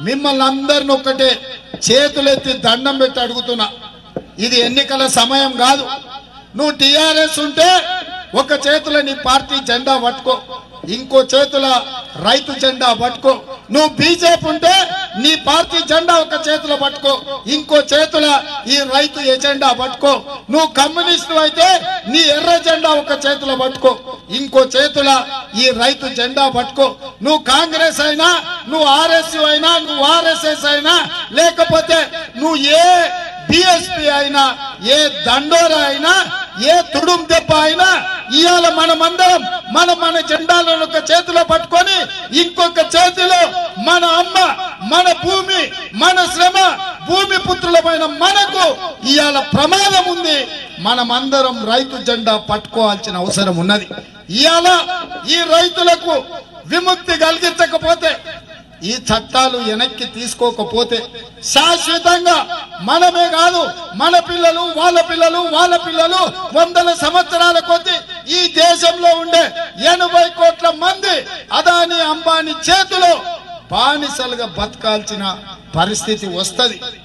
మిమ్మల్ని అందరిని ఒక్కటే చేతులెత్తి దండం పెట్టి అడుగుతున్నా ఇది ఎన్నికల సమయం కాదు నువ్వు టిఆర్ఎస్ ఉంటే ఒక చేతుల నీ పార్టీ జెండా పట్టుకో ఇంకో చేతుల రైతు జెండా పట్టుకో నువ్వు బీజేపీ ఉంటే నీ పార్టీ జెండా ఒక చేతిలో పట్టుకో ఇంకో చేతుల ఈ రైతు ఎజెండా పట్టుకో నువ్వు కమ్యూనిస్టు అయితే నీ ఎర్ర జెండా ఒక చేతిలో పట్టుకో ఇంకో చేతుల ఈ రైతు జెండా పట్టుకో నువ్వు కాంగ్రెస్ అయినా నువ్వు ఆర్ఎస్యు అయినా నువ్వు ఆర్ఎస్ఎస్ అయినా లేకపోతే నువ్వు ఏ బిఎస్పీ అయినా ఏ దండోరా అయినా ఏ తుడుం దెబ్బ అయినా ఇవాళ మనమందరం మన మన జెండాలను ఒక చేతిలో పట్టుకొని ఇంకొక చేతిలో మన అమ్మ మన భూమి మన శ్రమ భూమి పుత్రులమైన మనకు ఇవాళ ప్రమాదం ఉంది మనమందరం రైతు జెండా పట్టుకోవాల్సిన అవసరం ఉన్నది ఇవాళ ఈ రైతులకు విముక్తి కలిగించకపోతే ఈ చట్టాలు వెనక్కి తీసుకోకపోతే శాశ్వతంగా మనమే కాదు మన పిల్లలు వాళ్ళ పిల్లలు వాళ్ళ పిల్లలు వందల సంవత్సరాల కొద్ది ఈ దేశంలో ఉండే ఎనభై కోట్ల మంది అదాని అంబానీ చేతిలో బానిసలుగా బతకాల్సిన పరిస్థితి వస్తది